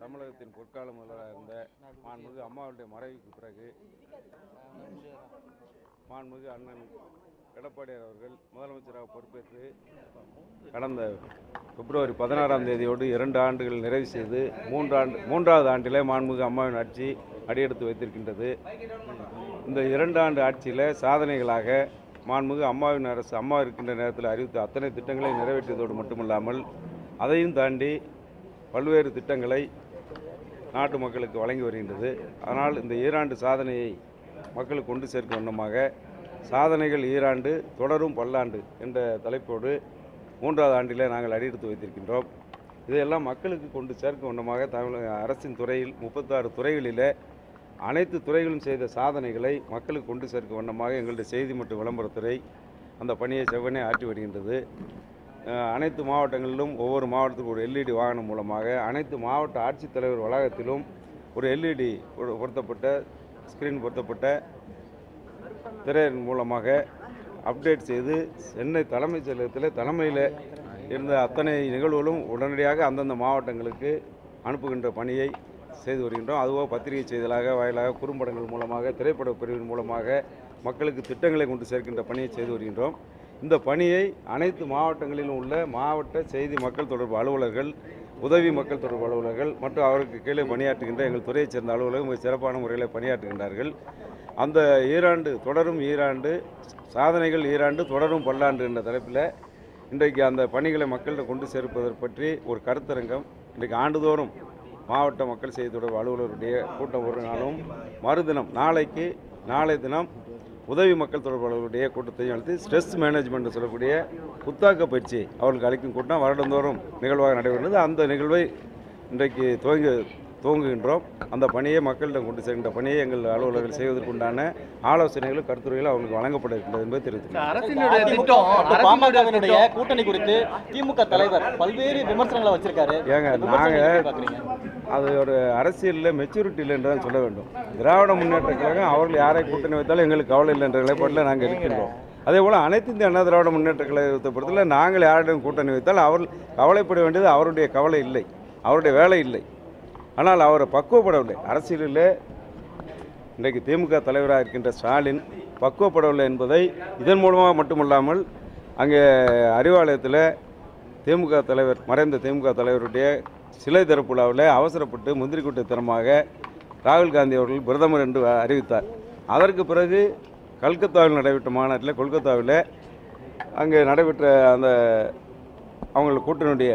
தமிழகத்தின் பொற்கால முதல்வராக இருந்த மாண்புமிகு அம்மாவுடைய மறைவுக்கு பிறகு மாண்புமிகு அண்ணன் எடப்பாடியார் அவர்கள் முதலமைச்சராக பொறுப்பேற்று கடந்த பிப்ரவரி பதினாறாம் தேதியோடு இரண்டு ஆண்டுகள் நிறைவு செய்து மூன்றாண்டு மூன்றாவது ஆண்டிலே மாண்புமிகு அம்மாவின் ஆட்சி அடியெடுத்து வைத்திருக்கின்றது இந்த இரண்டு ஆண்டு ஆட்சியில் சாதனைகளாக மாண்புமிகு அம்மாவின் அரசு அம்மா இருக்கின்ற நேரத்தில் அறிவித்த அத்தனை திட்டங்களை நிறைவேற்றியதோடு மட்டுமல்லாமல் அதையும் தாண்டி பல்வேறு திட்டங்களை நாட்டு மக்களுக்கு வழங்கி வருகின்றது அதனால் இந்த ஈராண்டு சாதனையை மக்களுக்கு கொண்டு சேர்க்கும் வண்ணமாக சாதனைகள் ஈராண்டு தொடரும் பல்லாண்டு என்ற தலைப்போடு மூன்றாவது ஆண்டிலே நாங்கள் அடியெடுத்து வைத்திருக்கின்றோம் இதையெல்லாம் மக்களுக்கு கொண்டு சேர்க்கும் வண்ணமாக தமிழக அரசின் துறையில் முப்பத்தாறு துறைகளிலே அனைத்து துறைகளும் செய்த சாதனைகளை மக்களுக்கு கொண்டு சேர்க்கும் வண்ணமாக எங்களுடைய செய்தி மற்றும் விளம்பரத்துறை அந்த பணியை செவ்வனே ஆற்றி வருகின்றது அஹ், அனைத்து மாவட்டங்களிலும் ஒவ்வொரு மாவட்டத்துக்கும் ஒரு எல்இடி வாகனம் மூலமாக அனைத்து மாவட்ட ஆட்சித்தலைவர் வளாகத்திலும் ஒரு எல்இடி பொருத்தப்பட்ட ஸ்க்ரீன் பொருத்தப்பட்ட திரையின் மூலமாக அப்டேட் செய்து சென்னை தலைமைச் செயலகத்தில் தலைமையில் இருந்த அத்தனை நிகழ்வுகளும் உடனடியாக அந்தந்த மாவட்டங்களுக்கு அனுப்புகின்ற பணியை செய்து வருகின்றோம் அதுவோ பத்திரிகை செய்திகளாக வாயிலாக குறும்படங்கள் மூலமாக திரைப்பட பிரிவின் மூலமாக மக்களுக்கு திட்டங்களை கொண்டு சேர்க்கின்ற பணியை செய்து வருகின்றோம் இந்த பணியை அனைத்து மாவட்டங்களிலும் உள்ள மாவட்ட செய்தி மக்கள் தொடர்பு அலுவலர்கள் உதவி மக்கள் தொடர்பு அலுவலர்கள் மற்றும் அவருக்கு கீழே பணியாற்றுகின்ற எங்கள் துறையைச் சேர்ந்த அலுவலர்கள் மிக சிறப்பான முறையில் பணியாற்றுகின்றார்கள் அந்த ஈராண்டு தொடரும் ஈராண்டு சாதனைகள் ஈராண்டு தொடரும் பல்லாண்டு என்ற தலைப்பில் இன்றைக்கு அந்த பணிகளை மக்கள்கிட்ட கொண்டு சேர்ப்பதை பற்றி ஒரு கருத்தரங்கம் இன்றைக்கு ஆண்டுதோறும் மாவட்ட மக்கள் செய்தி தொடர்பு அலுவலருடைய கூட்டம் ஒரு நாளும் மறுதினம் நாளைக்கு நாளை தினம் உதவி மக்கள் தொடர்பு அலுவலருடைய கூட்டத்தையும் அழைத்து ஸ்ட்ரெஸ் மேனேஜ்மெண்ட் சொல்லக்கூடிய புத்தாக்க பயிற்சி அவர்களுக்கு அளிக்கும் கூட்டம் வருடந்தோறும் நிகழ்வாக நடைபெறுகிறது அந்த நிகழ்வை இன்றைக்கு துவங்கி துவங்குகின்றோம் அந்த பணியை மக்களிடம் கொண்டு செல்கின்ற பணியை எங்கள் அலுவலர்கள் செய்வதற்குண்டான ஆலோசனைகளும் கருத்துரைகளும் அவர்களுக்கு வழங்கப்பட இருக்கின்றது என்பதை தெரிவித்துள்ளேன் அரசினுடைய திட்டம் இப்ப பாமகவினுடைய கூட்டணி குறித்து திமுக தலைவர் பல்வேறு விமர்சனங்களை வச்சிருக்காரு ஏங்க இந்த விமர்சனம் நாங்கள் எப்படி பாக்குறீங்க அது ஒரு அரசியலில் மெச்சூரிட்டி இல்லை என்று தான் சொல்ல வேண்டும் திராவிட முன்னேற்ற கழகம் அவர்கள் யாரை கூட்டணி வைத்தாலும் எங்களுக்கு கவலை இல்லை என்ற நிலைப்பாட்டில் நாங்கள் இருக்கின்றோம் அதே போல் அனைத்து இந்திய அண்ணா திராவிட முன்னேற்ற கழகத்தை பொறுத்தவரை நாங்கள் யாரிடம் கூட்டணி வைத்தால் அவர் கவலைப்பட வேண்டியது அவருடைய கவலை இல்லை அவருடைய வேலை இல்லை ஆனால் அவர் பக்குவப்படவில்லை அரசியலில் இன்றைக்கு திமுக தலைவராக இருக்கின்ற ஸ்டாலின் பக்குவப்படவில்லை என்பதை இதன் மூலமாக மட்டுமல்லாமல் அங்கே அறிவாலயத்தில் திமுக தலைவர் மறைந்த திமுக தலைவருடைய சிலை திறப்பு விழாவில் அவசரப்பட்டு முந்திரி கூட்டத்தனமாக ராகுல் காந்தி அவர்கள் பிரதமர் என்று அறிவித்தார் அதற்கு பிறகு கல்கத்தாவில் நடைபெற்ற மாநாட்டில் கொல்கத்தாவில் அங்கே நடைபெற்ற அந்த அவங்கள் கூட்டணியுடைய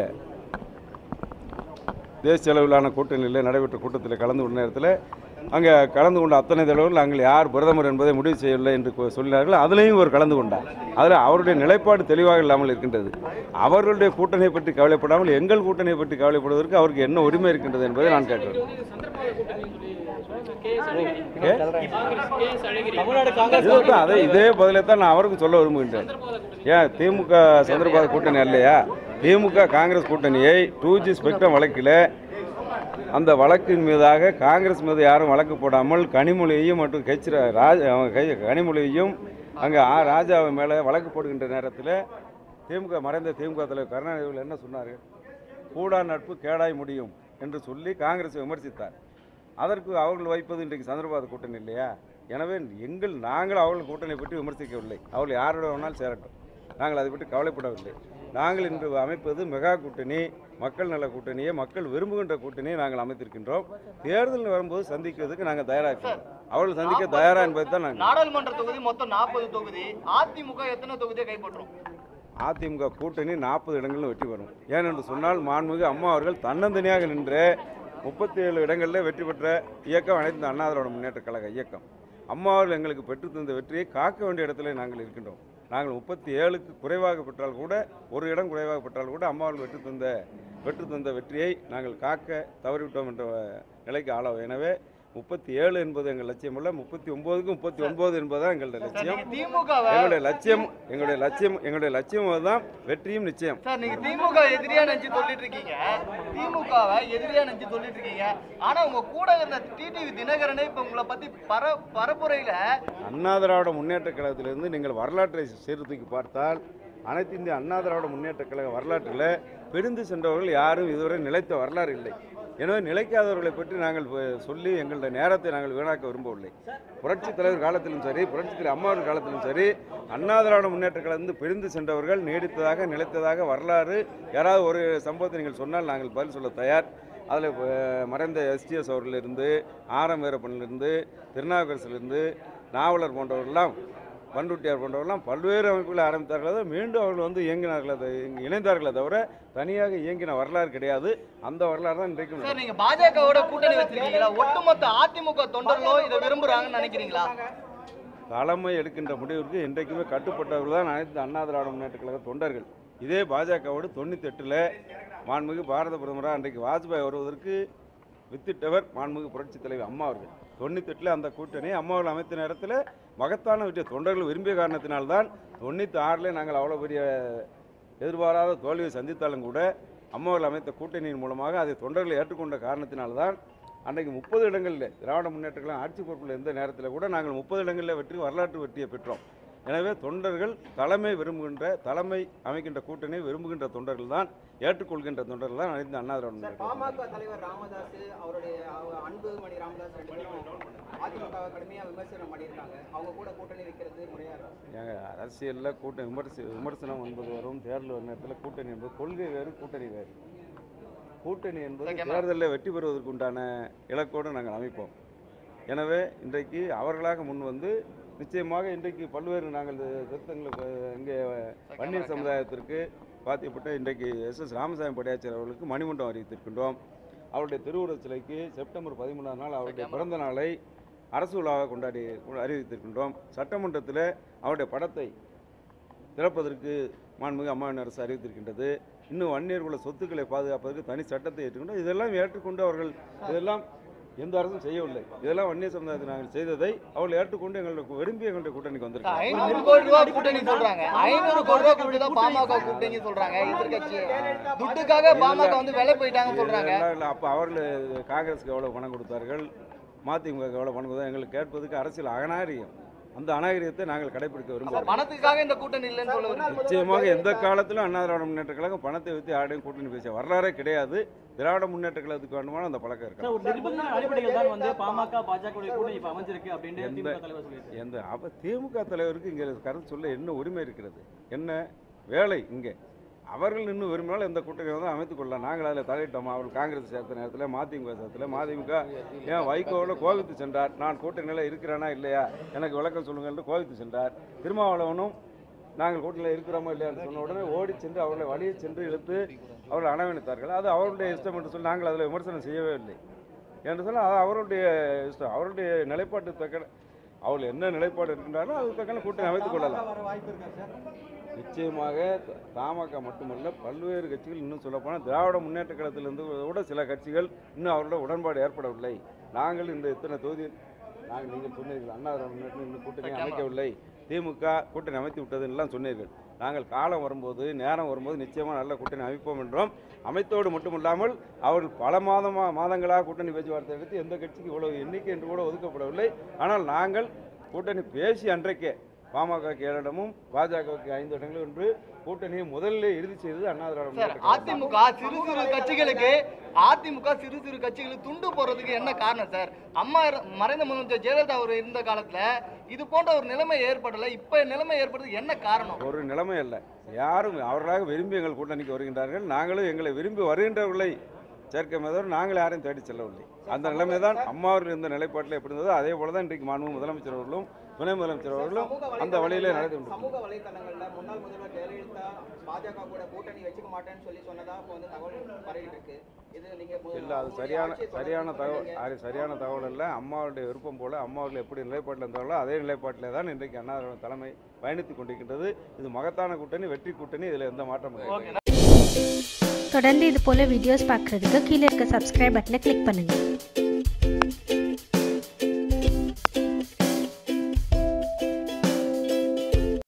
தேசிய அளவிலான கூட்டணியில் நடைபெற்ற கூட்டத்தில் கலந்து கொண்ட நேரத்தில் அங்கே கலந்து கொண்ட அத்தனை தலைவர்கள் நாங்கள் யார் பிரதமர் என்பதை முடிவு செய்யவில்லை என்று கு- சொல்லினார்கள் அதிலையும் இவர் கலந்து கொண்டார் அதில் அவருடைய நிலைப்பாடு தெளிவாக இல்லாமல் இருக்கின்றது அவர்களுடைய கூட்டணியை பற்றி கவலைப்படாமல் எங்கள் கூட்டணியை பற்றி கவலைப்படுவதற்கு அவருக்கு என்ன உரிமை இருக்கின்றது என்பதை நான் கேட்கிறேன் ஏ? தமிழ்நாடு காங்கிரஸ் இதுதான் அதை இதே பதிலை தான் நான் அவருக்கு சொல்ல விரும்புகின்றேன் ஏன் திமுக சந்திரபாத கூட்டணி இல்லையா திமுக காங்கிரஸ் கூட்டணியை டூ ஜி ஸ்பெக்ட்ரம் வழக்கில் அந்த வழக்கின் மீதாக காங்கிரஸ் மீது யாரும் வழக்கு போடாமல் கனிமொழியையும் மற்றும் கட்சி ராஜ அவங்க கை கனிமொழியையும் அங்கே ஆ ராஜாவை மேலே வழக்கு போடுகின்ற நேரத்தில் திமுக மறைந்த திமுக தலைவர் கருணாநிதி அவர்கள் என்ன சொன்னார்கள் கூடா நட்பு கேடாய் முடியும் என்று சொல்லி காங்கிரஸை விமர்சித்தார் அதற்கு அவர்கள் வைப்பது இன்றைக்கு சந்திரபாத கூட்டணி இல்லையா எனவே எங்கள் நாங்கள் அவர்கள் கூட்டணி பற்றி விமர்சிக்கவில்லை அவர்கள் யாரோட வேணாலும் சேரட்டும் நாங்கள் அதை பற்றி கவலைப்படவில்லை நாங்கள் இன்று அமைப்பது மெகா கூட்டணி மக்கள் நல கூட்டணியை மக்கள் விரும்புகின்ற கூட்டணியை நாங்கள் அமைத்திருக்கின்றோம் தேர்தல் வரும்போது சந்திக்கிறதுக்கு நாங்கள் தயாராக இருக்கிறோம் அவர்கள் சந்திக்க தயாரா என்பதை தான் நாங்கள் நாடாளுமன்ற தொகுதி மொத்தம் நாற்பது தொகுதி அதிமுக எத்தனை தொகுதியை கைப்பற்றும் அதிமுக கூட்டணி நாற்பது இடங்களில் வெற்றி பெறும் ஏனென்று சொன்னால் மாண்புமிகு அம்மா அவர்கள் தன்னந்தனியாக நின்று முப்பத்தி ஏழு இடங்களில் வெற்றி பெற்ற இயக்கம் அனைத்து அண்ணா திராவிட முன்னேற்ற கழக இயக்கம் அம்மா அவர்கள் எங்களுக்கு பெற்றுத் தந்த வெற்றியை காக்க வேண்டிய இடத்துல நாங்கள் இருக்கின்றோம் நாங்கள் முப்பத்தி ஏழுக்கு குறைவாக பெற்றால் கூட ஒரு இடம் குறைவாக பெற்றால் கூட அம்மா அவர்கள் வெற்றி தந்த பெற்று தந்த வெற்றியை நாங்கள் காக்க தவறிவிட்டோம் என்ற நிலைக்கு ஆளாகும் எனவே முப்பத்தி ஏழு என்பது எங்கள் லட்சியம் அல்ல முப்பத்தி ஒன்பதுக்கு முப்பத்தி ஒன்பது என்பதுதான் எங்களுடைய சார் லட்சியம் நீங்க திமுகவை எங்களுடைய லட்சியம் எங்களுடைய லட்சியம் எங்களுடைய லட்சியம் அதுதான் வெற்றியும் நிச்சயம் சார் நீங்க திமுக எதிரியா நினைச்சு சொல்லிட்டு இருக்கீங்க திமுகவை எதிரியா நினைச்சு சொல்லிட்டு இருக்கீங்க ஆனா உங்க கூட இருந்த டிடிவி தினகரனே இப்ப உங்களை பத்தி பர பரப்புரையில அண்ணா திராவிட முன்னேற்ற கழகத்திலிருந்து நீங்கள் வரலாற்றை சீர்தூக்கி பார்த்தால் அனைத்து இந்திய அண்ணா திராவிட முன்னேற்ற கழக வரலாற்றில் பிரிந்து சென்றவர்கள் யாரும் இதுவரை நிலைத்த வரலாறு இல்லை எனவே நிலைக்காதவர்களை பற்றி நாங்கள் ப- சொல்லி எங்களுடைய நேரத்தை நாங்கள் வீணாக்க விரும்பவில்லை புரட்சித் தலைவர் காலத்திலும் சரி புரட்சித் தலைவர் அம்மாவர் காலத்திலும் சரி அண்ணா திராவிட முன்னேற்ற கழகந்து பிரிந்து சென்றவர்கள் நீடித்ததாக நிலைத்ததாக வரலாறு யாராவது ஒரு சம்பவத்தை நீங்கள் சொன்னால் நாங்கள் பதில் சொல்ல தயார் அதில் மறைந்த எஸ்டிஎஸ் அவர்களிருந்து ஆரம் வீரப்பனிலிருந்து திருநாவுக்கரசிலிருந்து நாவலர் போன்றவர்கள்லாம் பண்ருட்டியார் போன்றவர்கள்லாம் பல்வேறு அமைப்புகளை ஆரம்பித்தார்களே தவிர மீண்டும் அவர்கள் வந்து இயங்கினார்களே தவிர- இணைந்தார்களே தவிர தனியாக இயங்கின வரலாறு கிடையாது அந்த வரலாறு தான் இன்றைக்கும் சார் நீங்க பாஜகவோட கூட்டணி வச்சிருக்கீங்களா ஒட்டுமொத்த அதிமுக தொண்டர்களும் இதை விரும்புறாங்கன்னு நினைக்கிறீங்களா தலைமை எடுக்கின்ற முடிவிற்கு இன்றைக்குமே கட்டுப்பட்டவர்கள் தான் அனைத்து அண்ணா திராவிட முன்னேற்ற கழக தொண்டர்கள் இதே பாஜகவோடு தொண்ணூற்றி எட்டில் மாண்புமிகு பாரத பிரதமராக அன்றைக்கு வாஜ்பாய் வருவதற்கு வித்திட்டவர் மாண்புமிகு புரட்சித் தலைவர் அம்மா அவர்கள் தொண்ணூத்தெட்டில் அந்த கூட்டணி அம்மாவில் அமைத்த நேரத்தில் மகத்தான வெற்றியை தொண்டர்கள் விரும்பிய காரணத்தினால்தான் தொண்ணூற்றி ஆறில் நாங்கள் அவ்வளோ பெரிய எதிர்பாராத தோல்வியை சந்தித்தாலும் கூட அம்மாவில் அமைத்த கூட்டணியின் மூலமாக அதை தொண்டர்கள் ஏற்றுக்கொண்ட காரணத்தினால்தான் அன்றைக்கு முப்பது இடங்களில் திராவிட முன்னேற்ற கழகம் ஆட்சி பொறுப்பில் இருந்த நேரத்தில் கூட நாங்கள் முப்பது இடங்களில் வெற்றி வரலாற்று வெற்றியை பெற்றோம் எனவே தொண்டர்கள் தலைமை விரும்புகின்ற தலைமை அமைக்கின்ற கூட்டணியை விரும்புகின்ற தொண்டர்கள் தான் ஏற்றுக்கொள்கின்ற தொண்டர்கள் தான் அனைத்து அண்ணா திராவிட முன்னேற்ற கழகம். பாமக தலைவர் ராமதாஸ் அவருடைய அவ- அன்பு மணி ராமதாஸ் ரெண்டு பேரும் அதிமுகவை கடுமையா விமர்சனம் பண்ணியிருக்காங்க அவங்க கூட கூட்டணி வைக்கிறது முறையா இருக்கும் ஏங்க அரசியலில் கூட்டணி விமர்சி விமர்சனம் என்பது வரும் தேர்தல் வரும் நேரத்தில் கூட்டணி என்பது கொள்கை வேறு கூட்டணி வேறு கூட்டணி என்பது தேர்தலில் வெற்றி பெறுவதற்கு உண்டான இலக்கோடு நாங்கள் அமைப்போம் எனவே இன்றைக்கு அவர்களாக முன் வந்து நிச்சயமாக இன்றைக்கு பல்வேறு நாங்கள் திருத்தங்களுக்கு இங்கே வன்னியர் சமுதாயத்திற்கு பாத்தியப்பட்ட இன்றைக்கு எஸ் எஸ் ராமசாமி படையாச்சர் அவர்களுக்கு மணிமண்டபம் அறிவித்திருக்கின்றோம் அவருடைய திருவுருவச் சிலைக்கு செப்டம்பர் பதிமூணாம் நாள் அவருடைய பிறந்த நாளை அரசு விழாவாக கொண்டாடி அறிவித்திருக்கின்றோம் சட்டமன்றத்தில் அவருடைய படத்தை திறப்பதற்கு மாண்புமிகு அம்மாவின் அரசு அறிவித்திருக்கின்றது இன்னும் வன்னியர் குல சொத்துக்களை பாதுகாப்பதற்கு தனி சட்டத்தை ஏற்றுக்கொண்டு இதெல்லாம் ஏற்றுக்கொண்டு அவர்கள் இதெல்லாம் எந்த அரசும் செய்யவில்லை இதெல்லாம் வன்னியர் சமுதாயத்தில் நாங்கள் செய்ததை அவர்கள் ஏற்றுக்கொண்டு எங்களுக்கு விரும்பி எங்களுடைய கூட்டணிக்கு வந்திருக்காங்க ஐநூறு கோடி ரூபாய் கூட்டணி சொல்றாங்க ஐநூறு கோடி ரூபாய் கூட்டணி தான் பாமக கூட்டணி சொல்றாங்க எதிர்கட்சி துட்டுக்காக பாமக வந்து விலை போயிட்டாங்க சொல்றாங்க இல்லை, இல்லை, அப்போ அவர்கள் காங்கிரஸுக்கு எவ்வளோ பணம் கொடுத்தார்கள் மதிமுக எவ்வளோ பணம் கொடுத்தாங்க எங்களுக்கு கேட்பதுக்கு அரசியல் அநாகரிகம் அந்த அநாகரிகத்தை நாங்கள் கடைபிடிக்க விரும்புகிறோம் பணத்துக்காக இந்த கூட்டணி இல்லைன்னு சொல்ல வருது நிச்சயமாக எந்த காலத்திலும் அண்ணா திராவிட முன்னேற்ற கழகம் பணத்தை வைத்து யாரையும் கூட்டணி பேச வரலாறே கிடையாது திராவிட முன்னேற்ற கழகத்துக்கு வேண்டுமான அந்த பழக்கம் சார் இருக்கு ஒரு நிர்பந்தமான அடிப்படையில் தான் வந்து பாமக பாஜக கூட்டணி இப்ப அமைஞ்சிருக்கு அப்படின்னு எந்த- திமுக தலைவர் சொல்லியிருக்காரு எந்த அப்போ திமுக தலைவருக்கு இங்கே கருத்து சொல்ல என்ன உரிமை இருக்கிறது என்ன வேலை இங்கே அவர்கள் இன்னும் விரும்பினால் எந்த கூட்டணி வந்து அமைத்துக் கொள்ளலாம் நாங்கள் அதில் தலையிட்டோமா அவர்கள் காங்கிரஸ் சேர்த்த நேரத்தில் மதிமுக சேர்த்துல மதிமுக ஏன் வைகோவோட கோவித்து சென்றார் நான் கூட்டணியில் இருக்கிறேனா இல்லையா எனக்கு விளக்கம் சொல்லுங்கள் என்று கோவித்து சென்றார் திருமாவளவனும் நாங்கள் கூட்டணியில் இருக்கிறோமோ இல்லையான்னு சொன்ன உடனே ஓடி சென்று அவர்களை வழியை சென்று இழுத்து அவர்கள் அணவணித்தார்கள் அது அவருடைய இஷ்டம் என்று சொல்லி நாங்கள் அதில் விமர்சனம் செய்யவே இல்லை என்று சொன்னால் அது அவருடைய இஷ்டம் அவருடைய நிலைப்பாட்டு தக்க அவர்கள் என்ன நிலைப்பாடு இருக்கின்றாரோ அது தக்கன கூட்டணி அமைத்துக் கொள்ளலாம் நிச்சயமாக த- தமாக மட்டுமல்ல பல்வேறு கட்சிகள் இன்னும் சொல்லப்போனால் திராவிட முன்னேற்ற கழகத்திலிருந்து கூட சில கட்சிகள் இன்னும் அவரோட உடன்பாடு ஏற்படவில்லை நாங்கள் இந்த இத்தனை தொகுதி நாங்கள் நீங்கள் சொன்னீர்கள் அண்ணா திராவிட முன்னேற்ற இன்னும் கூட்டணி அமைக்கவில்லை திமுக கூட்டணி அமைத்து விட்டது எல்லாம் சொன்னீர்கள் நாங்கள் காலம் வரும்போது நேரம் வரும்போது நிச்சயமாக நல்ல கூட்டணி அமைப்போம் என்றோம் அமைத்தோடு மட்டுமில்லாமல் அவர்கள் பல மாதமா மாதங்களாக கூட்டணி பேச்சுவார்த்தை எடுத்து எந்த கட்சிக்கு இவ்வளவு எண்ணிக்கை என்று கூட ஒதுக்கப்படவில்லை ஆனால் நாங்கள் கூட்டணி பேசி அன்றைக்கே பாமகக்கு ஏழு இடமும் பாஜகவுக்கு ஐந்து இடங்களும் என்று கூட்டணியை முதலில் இறுதி செய்தது அண்ணா திராவிட சார் முன்னேற்ற கழகம் தான். அதிமுக சிறு சிறு கட்சிகளுக்கு அதிமுக சிறு சிறு கட்சிகளுக்கு துண்டு போடுறதுக்கு என்ன காரணம் சார் அம்மா இர- மறைந்த முதலமைச்சர் ஜெயலலிதா அவர் இருந்த காலத்துல இது போன்ற ஒரு நிலைமை ஏற்படல இப்ப நிலைமை ஏற்படுறதுக்கு என்ன காரணம் ஒரு நிலைமை அல்ல யாரும் அவர்களாக விரும்பி எங்கள் கூட்டணிக்கு வருகின்றார்கள் நாங்களும் எங்களை விரும்பி வருகின்றவர்களை சேர்க்க தவிர நாங்கள் யாரையும் தேடி செல்லவில்லை அந்த நிலைமை தான் அம்மா அவர்கள் இருந்த நிலைப்பாட்டில் எப்படி இருந்ததோ அதே போல தான் இன்றைக்கு மாண்பு முதலமைச்சர் அவர்களும் துணை முதலமைச்சர் அவர்களும் அந்த வழியிலே நடந்து கொண்டிருக்கிறார்கள். சமூக வலைதளங்கள்ல முன்னாள் முதல்வர் ஜெயலலிதா பாஜக கூட கூட்டணி வச்சுக்க மாட்டேன்னு சொல்லி சொன்னதா இப்போ வந்து தகவல் பரவிட்டு இருக்கு இது நீங்க மு- இல்லை அது உங்களுடைய சரியான ஆட்சியை தொடர்ந்து சரியான தகவல் பண்ணீங்க. அது சரியான தகவல் அல்ல அம்மாவுடைய விருப்பம் போல அம்மா அவர்கள் எப்படி நிலைப்பாட்டில் இருந்தாங்களோ அதே நிலைப்பாட்டிலே தான் இன்றைக்கு அண்ணா திராவிட தலைமை பயணித்துக் கொண்டிருக்கின்றது இது மகத்தான கூட்டணி வெற்றி கூட்டணி இதில் எந்த மாற்றமும் கிடையாது ஓகே தொடர்ந்து இது போல வீடியோஸ் பார்க்குறதுக்கு கீழே இருக்க சப்ஸ்கிரைப் பட்டனை கிளிக் பண்ணுங்கள்